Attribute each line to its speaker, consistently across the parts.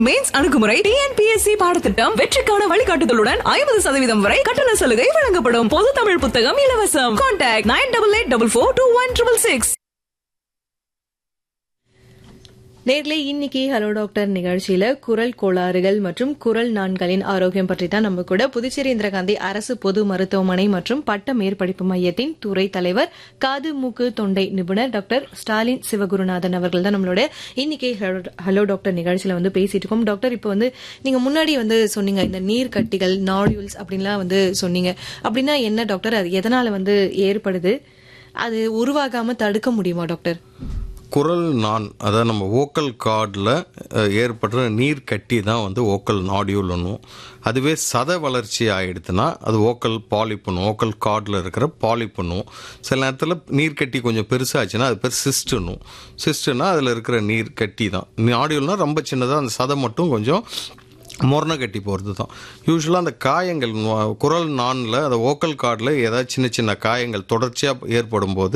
Speaker 1: mains அணுகுமுறை TNPSC பாடத்திட்டம் வெற்றிக்கான வழிகாட்டுதலுடன் ஐம்பது சதவீதம் வரை கட்டண சலுகை வழங்கப்படும் பொது தமிழ் புத்தகம் இலவசம் contact nine double eight double four two one triple six
Speaker 2: நேர்ல இன்னைக்கு ஹலோ டாக்டர் நிகழ்ச்சியில குரல் கோளாறுகள் மற்றும் குரல் நான்களின் ஆரோக்கியம் பற்றி தான் நம்ம கூட புதுச்சேரி இந்திரா காந்தி அரசு பொது மருத்துவமனை மற்றும் பட்ட மேற்படிப்பு மையத்தின் துறை தலைவர் காது மூக்கு தொண்டை நிபுணர் டாக்டர் ஸ்டாலின் சிவகுருநாதன் அவர்கள் தான் நம்மளோட இன்னைக்கு ஹலோ- ஹலோ டாக்டர் நிகழ்ச்சியில வந்து பேசிட்டு இருக்கோம் டாக்டர் இப்போ வந்து நீங்க முன்னாடி வந்து சொன்னீங்க இந்த நீர் கட்டிகள் நாடியூல்ஸ் அப்படின்லாம் வந்து சொன்னீங்க அப்படின்னா என்ன டாக்டர் அது எதனால வந்து ஏற்படுது அது உருவாகாம தடுக்க முடியுமா டாக்டர்
Speaker 3: குரல் நான் அதாவது நம்ம ஓக்கல் கார்டில் ஏற்படுற நீர் கட்டி தான் வந்து ஓக்கல் நாடியூல்னும் அதுவே சத வளர்ச்சி ஆயிடுத்துன்னா அது ஓக்கல் பாலிப்புணும் ஓக்கல் கார்டில் இருக்கிற பாலிப்புணும் சில நேரத்தில் நீர் கட்டி கொஞ்சம் பெருசாச்சுன்னா அது பேர் சிஸ்டுனும் சிஸ்டுனா அதில் இருக்கிற நீர் கட்டி தான் நாடியூல்னா ரொம்ப சின்னதாக அந்த சதை மட்டும் கொஞ்சம் முரணை கட்டி போகிறது தான் யூஸ்வலாக அந்த காயங்கள் நு- குரல் நானில் அந்த ஓக்கல் கார்டில் ஏதாவது சின்ன சின்ன காயங்கள் தொடர்ச்சியாக ஏற்படும் போது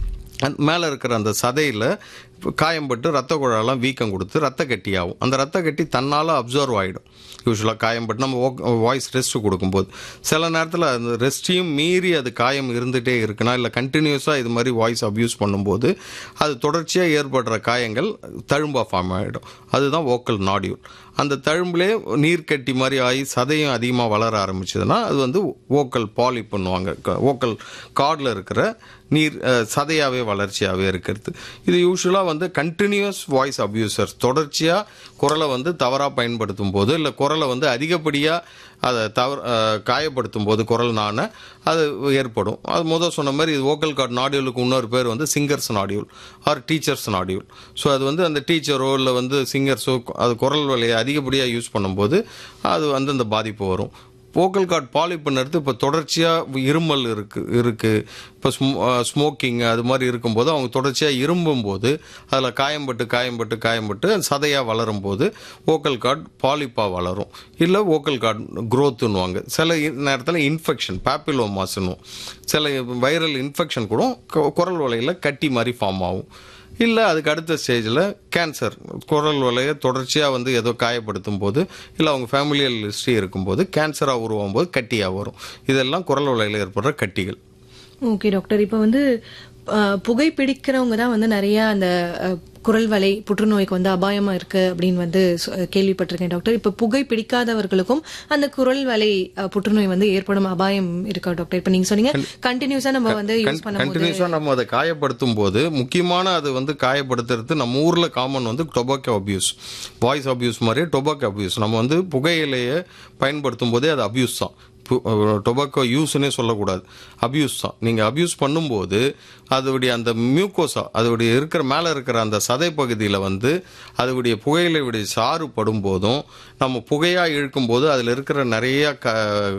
Speaker 3: மேலே இருக்கிற அந்த சதையில் காயம்பட்டு ரத்த குழாயெல்லாம் வீக்கம் கொடுத்து ரத்த கட்டி ஆகும் அந்த ரத்த கட்டி தன்னால் அப்சர்வ் ஆகிடும் யூஸ்வலாக காயம்பட்டு நம்ம வாய்ஸ் ரெஸ்ட் கொடுக்கும்போது சில நேரத்தில் அந்த ரெஸ்ட்டையும் மீறி அது காயம் இருந்துகிட்டே இருக்குன்னா இல்லை கண்டினியூஸாக இது மாதிரி வாய்ஸ் அப்யூஸ் பண்ணும்போது அது தொடர்ச்சியாக ஏற்படுற காயங்கள் தழும்பா ஃபார்ம் ஆகிடும் அதுதான் ஓக்கல் நாடியூல் அந்த தழும்புலே நீர் கட்டி மாதிரி ஆகி சதையும் அதிகமாக வளர ஆரம்பிச்சதுன்னா அது வந்து ஓக்கல் பாலி பண்ணுவாங்க ஓக்கல் கார்டில் இருக்கிற நீர் அஹ், சதையாவே வளர்ச்சியாகவே இருக்கிறது இது யூஸ்வலாக வந்து கண்டினியூஸ் வாய்ஸ் அப்யூசர்ஸ் தொடர்ச்சியாக குரலை வந்து தவறாக பயன்படுத்தும் போது இல்லை குரலை வந்து அதிகப்படியாக அதை தவறு அஹ், காயப்படுத்தும் போது குரல் நான அது ஏற்படும் அது முதல் சொன்ன மாதிரி இது ஓக்கல் கார்டு நாடியூலுக்கு இன்னொரு பேர் வந்து சிங்கர்ஸ் நாடியூல் ஆர் டீச்சர்ஸ் நாடியூல் ஸோ அது வந்து அந்த டீச்சரோ இல்லை வந்து சிங்கர்ஸோ அது குரல் வலையை அதிகப்படியாக யூஸ் பண்ணும்போது அது வந்து அந்த பாதிப்பு வரும் vocal கார்டு பாலிப்புன்னு எடுத்து இப்போ தொடர்ச்சியாக இருமல் இருக்கு இருக்கு இப்போ ஸ்மோக்கிங் அது மாதிரி இருக்கும்போது அவங்க தொடர்ச்சியாக இரும்பும்போது அதில் காயம்பட்டு காயம்பட்டு காயம்பட்டு அது சதையாக வளரும் போது vocal கார்டு பாலிப்பாக வளரும் இல்லை vocal கார்டு க்ரோத்துன்னுவாங்க சில நேரத்தில் இன்ஃபெக்ஷன் பேப்பிலோமாஸ்னும் சில வைரல் இன்ஃபெக்ஷன் கூட கு- குரல் வலையில் கட்டி மாதிரி ஃபார்ம் ஆகும் இல்லை அதுக்கு அடுத்த ஸ்டேஜில் கேன்சர் குரல் வலையை தொடர்ச்சியாக வந்து ஏதோ காயப்படுத்தும் போது இல்லை அவங்க ஃபேமிலியல் ஹிஸ்ட்ரி இருக்கும்போது கேன்சராக உருவாகும் போது கட்டியாக வரும் இதெல்லாம் குரல் வலையில் ஏற்படுற கட்டிகள்
Speaker 2: ஓகே டாக்டர் இப்போ வந்து அஹ், புகைப்பிடிக்கிறவங்க தான் வந்து நிறைய அந்த அஹ், குரல் வலை புற்றுநோய்க்கு வந்து அபாயமா இருக்கு அப்படின்னு வந்து சொ- கேள்விப்பட்டிருக்கேன் டாக்டர் இப்போ புகை பிடிக்காதவர்களுக்கும் அந்த குரல் வலை அஹ், புற்றுநோய் வந்து ஏற்படும் அபாயம் இருக்கா டாக்டர் இப்போ நீங்க சொன்னீங்க கண்டினியூஸா நம்ம வந்து யூஸ் பண்ணும்போது
Speaker 3: கண்டினியூஸாக நம்ம அதை காயப்படுத்தும் போது முக்கியமான அது வந்து காயப்படுத்துறது நம்ம ஊரில் காமன் வந்து டொபாக்கோ அபியூஸ் வாய்ஸ் அபியூஸ் மாதிரியே டொபாக்கோ அபியூஸ் நம்ம வந்து புகையிலையை பயன்படுத்தும் போதே அது அபியூஸ் தான் டொபாக்கோ யூஸ்னே சொல்லக்கூடாது அபியூஸ் தான் நீங்கள் அபியூஸ் பண்ணும்போது அதோடைய அந்த மியூக்கோசா அதோடைய இருக்கிற மேலே இருக்கிற அந்த சதை பகுதியில் வந்து அதோடைய புகையிலையுடைய சாறு படும் போதும் நம்ம புகையாக இழுக்கும்போது அதில் இருக்கிற நிறைய க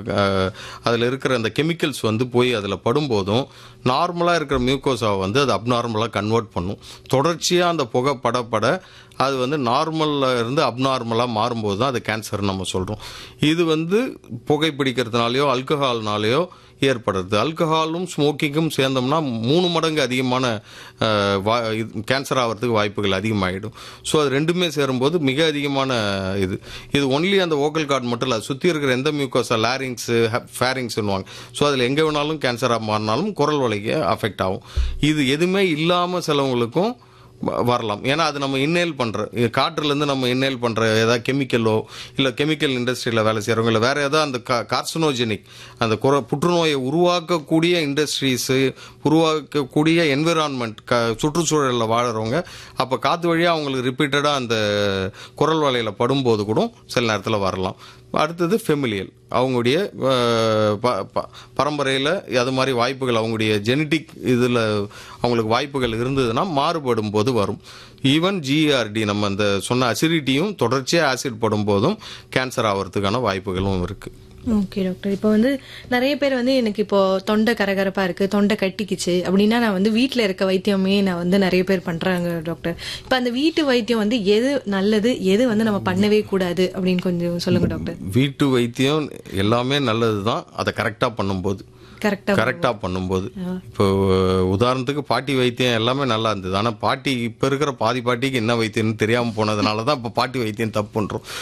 Speaker 3: அதில் இருக்கிற அந்த கெமிக்கல்ஸ் வந்து போய் அதில் படும்போதும் நார்மலாக இருக்கிற மியூக்கோசாவை வந்து அது அப்நார்மலாக கன்வெர்ட் பண்ணும் தொடர்ச்சியாக அந்த புகை பட பட அது வந்து நார்மலில் இருந்து அப்நார்மலாக மாறும்போது தான் அது கேன்சர் நம்ம சொல்கிறோம் இது வந்து புகைப்பிடிக்கிறதுனாலையோ அல்கஹால்னாலேயோ ஏற்படுறது அல்கஹாலும் ஸ்மோக்கிங்கும் சேர்ந்தோம்னா மூணு மடங்கு அதிகமான அஹ், வா- இது- கேன்சர் ஆகிறதுக்கு வாய்ப்புகள் அதிகமாகிடும் ஸோ அது ரெண்டுமே சேரும்போது மிக அதிகமான இது இது ஒன்லி அந்த ஓக்கல் கார்டு மட்டும் இல்லை சுற்றி இருக்கிற எந்த மியூக்கோஸா லாரிங்ஸு ஃபேரிங்ஸ்னுவாங்க ஸோ அதில் எங்கே வேணாலும் கேன்சராக மாறினாலும் குரல் வலைக்கு அஃபெக்ட் ஆகும் இது எதுவுமே இல்லாமல் சிலவங்களுக்கும் வ- வரலாம் ஏன்னா அது நம்ம இன்னேல் பண்ற காற்றுலேருந்து நம்ம இன்னேல் பண்ற ஏதாவது கெமிக்கலோ இல்லை கெமிக்கல் இண்டஸ்ட்ரியில் வேலை செய்கிறவங்க இல்லை வேற ஏதாவது அந்த கார்சனோஜெனிக் அந்த குற புற்றுநோயை உருவாக்கக்கூடிய இண்டஸ்ட்ரீஸு உருவாக்கக்கூடிய என்விரான்மெண்ட் க சுற்றுச்சூழலில் வாழறவங்க அப்போ காற்று வழியாக அவங்களுக்கு ரிப்பீட்டடாக அந்த குரல் வலையில் படும்போது கூட சில நேரத்தில் வரலாம் அடுத்தது ஃபெமிலியல் அவங்களுடைய அஹ், ப- ப- பரம்பரையில் அது மாதிரி வாய்ப்புகள் அவங்களுடைய ஜெனட்டிக் இதில் அவங்களுக்கு வாய்ப்புகள் இருந்ததுன்னா மாறுபடும் போது வரும் ஈவன் ஜிஆர்டி நம்ம அந்த சொன்ன அசிடிட்டியும் தொடர்ச்சியாக ஆசிட் படும் போதும் கேன்சர் ஆகிறதுக்கான வாய்ப்புகளும் இருக்குது
Speaker 2: ஓகே டாக்டர் இப்போ வந்து நிறைய பேர் வந்து எனக்கு இப்போ தொண்டை கரகரப்பா இருக்கு தொண்டை கட்டிக்கிச்சு அப்படின்னா நான் வந்து வீட்ல இருக்க வைத்தியமே நான் வந்து நிறைய பேர் பண்றாங்க டாக்டர் இப்போ அந்த வீட்டு வைத்தியம் வந்து எது நல்லது எது வந்து நம்ம பண்ணவே கூடாது அப்படின்னு கொஞ்சம் சொல்லுங்க டாக்டர்
Speaker 3: வீட்டு வைத்தியம் எல்லாமே நல்லது தான் அதை கரெக்டாக பண்ணும்போது
Speaker 2: கரெக்டா
Speaker 3: கரெக்டாக பண்ணும்போது இப்போ உதாரணத்துக்கு பாட்டி வைத்தியம் எல்லாமே நல்லா இருந்தது ஆனால் பாட்டி இப்போ இருக்கிற பாதி பாட்டிக்கு என்ன வைத்தியம்னு தெரியாமல் போனதுனால தான் இப்போ பாட்டி வைத்தியம் தப்பு பண்ணுறோம்